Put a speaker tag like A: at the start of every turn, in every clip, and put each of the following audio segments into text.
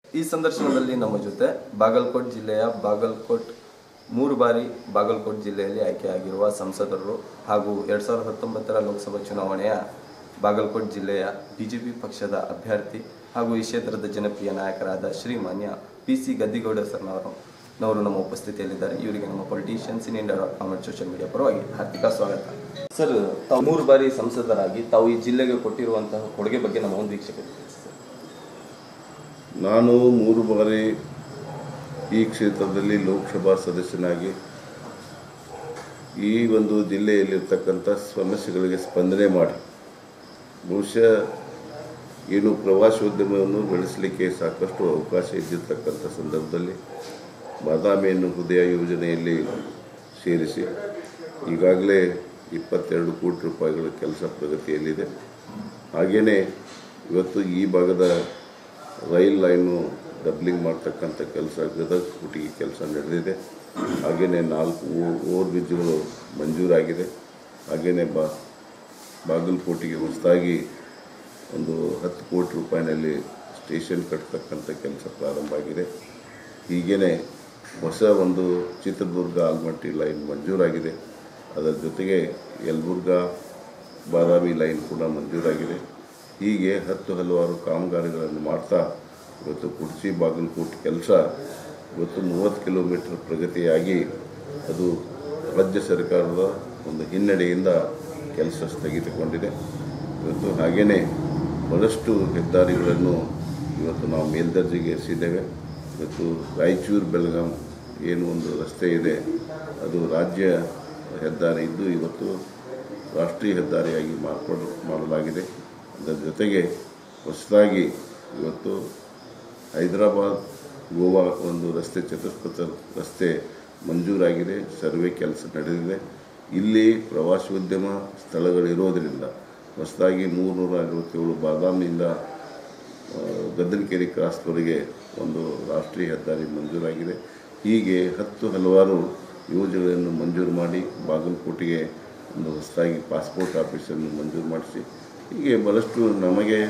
A: ಈ ಸಂದರ್ಶನದಲ್ಲಿ ನಮ್ಮ ಜೊತೆ ಬಾಗಲಕೋಟ್ ಜಿಲ್ಲೆಯ ಬಾಗಲಕೋಟ್ ಮೂರು ಬಾರಿ ಬಾಗಲಕೋಟ್ ಜಿಲ್ಲೆಯಲ್ಲಿ ಆಯ್ಕೆಯಾಗಿರುವ ಸಂಸದರು ಹಾಗೂ ಎರಡ್ ಸಾವಿರದ ಹತ್ತೊಂಬತ್ತರ ಲೋಕಸಭಾ ಚುನಾವಣೆಯ ಬಾಗಲಕೋಟ್ ಜಿಲ್ಲೆಯ ಬಿಜೆಪಿ ಪಕ್ಷದ ಅಭ್ಯರ್ಥಿ ಹಾಗೂ ಈ ಕ್ಷೇತ್ರದ ಜನಪ್ರಿಯ ನಾಯಕರಾದ ಶ್ರೀಮಾನ್ಯ ಪಿ ಸಿ ಗದ್ದಿಗೌಡ ಸರ್ನವರು ನವರು ನಮ್ಮ ಉಪಸ್ಥಿತಿಯಲ್ಲಿದ್ದಾರೆ ಇವರಿಗೆ ನಮ್ಮ politicians in India dot comment social media ಪರವಾಗಿ ಹಾರ್ದಿಕ ಸ್ವಾಗತ ಸರ್ ತಾವು ಮೂರು ಬಾರಿ ಸಂಸದರಾಗಿ ತಾವು ಈ ಜಿಲ್ಲೆಗೆ ಕೊಟ್ಟಿರುವಂತಹ ಕೊಡುಗೆ ಬಗ್ಗೆ ನಮ್ಮ ಒಂದು ವೀಕ್ಷಕರಿಗೆ ತಿಳಿಸಿ ಸರ್.
B: ನಾನು ಮೂರು ಬಾರಿ ಈ ಕ್ಷೇತ್ರದಲ್ಲಿ ಲೋಕಸಭಾ ಸದಸ್ಯನಾಗಿ ಈ ಒಂದು ಜಿಲ್ಲೆಯಲ್ಲಿರ್ತಕ್ಕಂಥ ಸಮಸ್ಯೆಗಳಿಗೆ ಸ್ಪಂದನೆ ಮಾಡಿ ಬಹುಶಃ ಏನು ಪ್ರವಾಸೋದ್ಯಮವನ್ನು ಬೆಳೆಸಲಿಕ್ಕೆ ಸಾಕಷ್ಟು ಅವಕಾಶ ಇದ್ದಿರ್ತಕ್ಕಂಥ ಸಂದರ್ಭದಲ್ಲಿ ಬಾದಾಮಿಯನ್ನು ಹೃದಯ ಯೋಜನೆಯಲ್ಲಿ ಸೇರಿಸಿ ಈಗಾಗಲೇ ಇಪ್ಪತ್ತೆರಡು ಕೋಟಿ ರೂಪಾಯಿಗಳ ಕೆಲಸ ಪ್ರಗತಿಯಲ್ಲಿದೆ ಹಾಗೆಯೇ ಇವತ್ತು ಈ ಭಾಗದ ರೈಲ್ ಲೈನು ಡಬ್ಲಿಂಗ್ ಮಾಡ್ತಕ್ಕಂಥ ಕೆಲಸ ಗದಗ ಕುಟಿಗೆ ಕೆಲಸ ನಡೆದಿದೆ ಹಾಗೆಯೇ ನಾಲ್ಕು ಓವರ್ ಬ್ರಿಡ್ಜ್ಗಳು ಮಂಜೂರಾಗಿದೆ ಹಾಗೆಯೇ ಬಾ ಬಾಗಲಕೋಟೆಗೆ ಹೊಸದಾಗಿ ಒಂದು ಹತ್ತು ಕೋಟಿ ರೂಪಾಯಿನಲ್ಲಿ ಸ್ಟೇಷನ್ ಕಟ್ತಕ್ಕಂಥ ಕೆಲಸ ಪ್ರಾರಂಭ ಆಗಿದೆ ಹೀಗೇ ಹೊಸ ಒಂದು ಚಿತ್ರದುರ್ಗ ಆಲ್ಮಟ್ಟಿ ಲೈನ್ ಮಂಜೂರಾಗಿದೆ ಅದರ ಜೊತೆಗೆ ಯಲಬುರ್ಗ ಬಾದಾಮಿ ಲೈನ್ ಕೂಡ ಮಂಜೂರಾಗಿದೆ ಹೀಗೆ ಹತ್ತು ಹಲವಾರು ಕಾಮಗಾರಿಗಳನ್ನು ಮಾಡ್ತಾ ಇವತ್ತು ಕುರ್ಚಿ ಬಾಗಲಕೋಟೆ ಕೆಲಸ ಇವತ್ತು ಮೂವತ್ತು ಕಿಲೋಮೀಟರ್ ಪ್ರಗತಿಯಾಗಿ ಅದು ರಾಜ್ಯ ಸರ್ಕಾರದ ಒಂದು ಹಿನ್ನಡೆಯಿಂದ ಕೆಲಸ ಸ್ಥಗಿತಗೊಂಡಿದೆ ಇವತ್ತು ಹಾಗೆಯೇ ಬಹಳಷ್ಟು ಹೆದ್ದಾರಿಗಳನ್ನು ಇವತ್ತು ನಾವು ಮೇಲ್ದರ್ಜೆಗೆ ಏರಿಸಿದ್ದೇವೆ ಇವತ್ತು ರಾಯಚೂರು ಬೆಳಗಾಂ ಏನು ಒಂದು ರಸ್ತೆ ಇದೆ ಅದು ರಾಜ್ಯ ಹೆದ್ದಾರಿ ಇದ್ದು ಇವತ್ತು ರಾಷ್ಟ್ರೀಯ ಹೆದ್ದಾರಿಯಾಗಿ ಮಾರ್ಪಾಡು ಮಾಡಲಾಗಿದೆ ಅದರ ಜೊತೆಗೆ ಹೊಸದಾಗಿ ಇವತ್ತು ಹೈದರಾಬಾದ್ ಗೋವಾ ಒಂದು ರಸ್ತೆ ಚತುಷ್ಪಥ ರಸ್ತೆ ಮಂಜೂರಾಗಿದೆ ಸರ್ವೆ ಕೆಲಸ ನಡೆದಿದೆ ಇಲ್ಲಿ ಪ್ರವಾಸೋದ್ಯಮ ಸ್ಥಳಗಳಿರೋದರಿಂದ ಹೊಸದಾಗಿ ಮೂರುನೂರ ಅರವತ್ತೇಳು ಬಾದಾಮಿಯಿಂದ ಆ, ಗದ್ದನಕೆರೆ ಕ್ರಾಸ್ವರೆಗೆ ಒಂದು ರಾಷ್ಟ್ರೀಯ ಹೆದ್ದಾರಿ ಮಂಜೂರಾಗಿದೆ ಹೀಗೆ ಹತ್ತು ಹಲವಾರು ಯೋಜನೆಗಳನ್ನು ಮಂಜೂರು ಮಾಡಿ ಬಾಗಲಕೋಟೆಗೆ ಒಂದು ಹೊಸದಾಗಿ ಪಾಸ್ಪೋರ್ಟ್ ಆಫೀಸನ್ನು ಮಂಜೂರು ಮಾಡಿಸಿ ಹೀಗೆ ಬಹಳಷ್ಟು ನಮಗೆ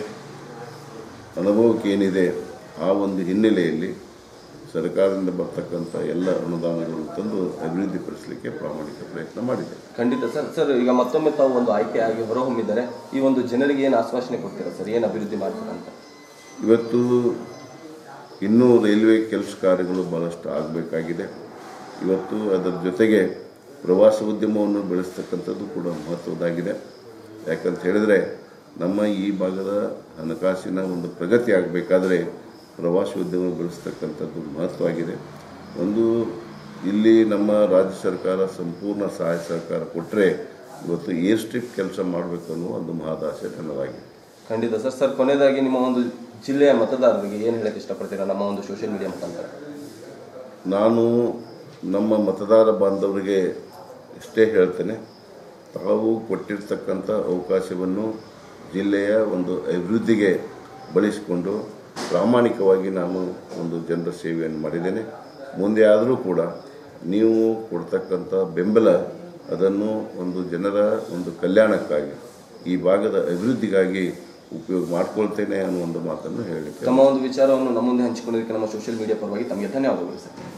B: ಅನುಭವಕ್ಕೆ ಏನಿದೆ ಆ ಒಂದು ಹಿನ್ನೆಲೆಯಲ್ಲಿ ಸರ್ಕಾರದಿಂದ ಬರ್ತಕ್ಕಂಥ ಎಲ್ಲ ಅನುದಾನಗಳನ್ನು ತಂದು ಅಭಿವೃದ್ಧಿಪಡಿಸಲಿಕ್ಕೆ ಪ್ರಾಮಾಣಿಕ ಪ್ರಯತ್ನ ಮಾಡಿದೆ
A: ಖಂಡಿತ ಸರ್ ಸರ್ ಈಗ ಮತ್ತೊಮ್ಮೆ ತಾವು ಒಂದು ಆಯ್ಕೆಯಾಗಿ ಹೊರಹೊಮ್ಮಿದ್ದಾರೆ ಈ ಒಂದು ಜನರಿಗೆ ಏನು ಆಶ್ವಾಸನೆ ಕೊಡ್ತೀರಾ ಸರ್ ಏನು ಅಭಿವೃದ್ಧಿ ಮಾಡ್ತೀರಾ ಅಂತ
B: ಇವತ್ತು ಇನ್ನೂ ರೈಲ್ವೆ ಕೆಲಸ ಕಾರ್ಯಗಳು ಭಾಳಷ್ಟು ಆಗಬೇಕಾಗಿದೆ ಇವತ್ತು ಅದರ ಜೊತೆಗೆ ಪ್ರವಾಸೋದ್ಯಮವನ್ನು ಬೆಳೆಸ್ತಕ್ಕಂಥದ್ದು ಕೂಡ ಮಹತ್ವದಾಗಿದೆ ಯಾಕಂತ ಹೇಳಿದರೆ ನಮ್ಮ ಈ ಭಾಗದ ಹಣಕಾಸಿನ ಒಂದು ಪ್ರಗತಿ ಆಗಬೇಕಾದ್ರೆ ಪ್ರವಾಸೋದ್ಯಮ ಬೆಳೆಸ್ತಕ್ಕಂಥದ್ದು ಮಹತ್ವವಾಗಿದೆ ಒಂದು ಇಲ್ಲಿ ನಮ್ಮ ರಾಜ್ಯ ಸರ್ಕಾರ ಸಂಪೂರ್ಣ ಸಹಾಯ ಸಹಕಾರ ಕೊಟ್ಟರೆ ಇವತ್ತು ಏರ್ ಸ್ಟ್ರಿಪ್ ಕೆಲಸ ಮಾಡಬೇಕು ಅನ್ನೋ ಒಂದು ಮಹದಾಸೆ ನನ್ನದಾಗಿದೆ
A: ಖಂಡಿತ ಸರ್ ಸರ್ ಕೊನೆಯದಾಗಿ ನಿಮ್ಮ ಒಂದು ಜಿಲ್ಲೆಯ ಮತದಾರರಿಗೆ ಏನು ಹೇಳಕ್ಕೆ ಇಷ್ಟಪಡ್ತೀರಾ ನಮ್ಮ ಒಂದು ಸೋಷಿಯಲ್ ಮೀಡಿಯಾ ಮುಖಾಂತರ
B: ನಾನು ನಮ್ಮ ಮತದಾರ ಬಾಂಧವರಿಗೆ ಇಷ್ಟೇ ಹೇಳ್ತೇನೆ ತಾವು ಕೊಟ್ಟಿರ್ತಕ್ಕಂಥ ಅವಕಾಶವನ್ನು ಜಿಲ್ಲೆಯ ಒಂದು ಅಭಿವೃದ್ಧಿಗೆ ಬಳಸಿಕೊಂಡು ಪ್ರಾಮಾಣಿಕವಾಗಿ ನಾನು ಒಂದು ಜನರ ಸೇವೆಯನ್ನು ಮಾಡಿದ್ದೇನೆ ಮುಂದೆ ಆದರೂ ಕೂಡ ನೀವು ಕೊಡ್ತಕ್ಕಂಥ ಬೆಂಬಲ ಅದನ್ನು ಒಂದು ಜನರ ಒಂದು ಕಲ್ಯಾಣಕ್ಕಾಗಿ ಈ ಭಾಗದ ಅಭಿವೃದ್ಧಿಗಾಗಿ ಉಪಯೋಗ ಮಾಡ್ಕೊಳ್ತೇನೆ ಅನ್ನೋ ಒಂದು ಮಾತನ್ನು ಹೇಳಲಿಕ್ಕೆ
A: ತಮ್ಮ ಒಂದು ವಿಚಾರವನ್ನು ನಮ್ಮ ಮುಂದೆ ಹಂಚಿಕೊಂಡಿದ್ದಕ್ಕೆ ನಮ್ಮ ಸೋಷಿಯಲ್ ಮೀಡಿಯಾ ಪರವಾಗಿ ತಮಗೆ ಧನ್ಯವಾದಗಳು ಸರ್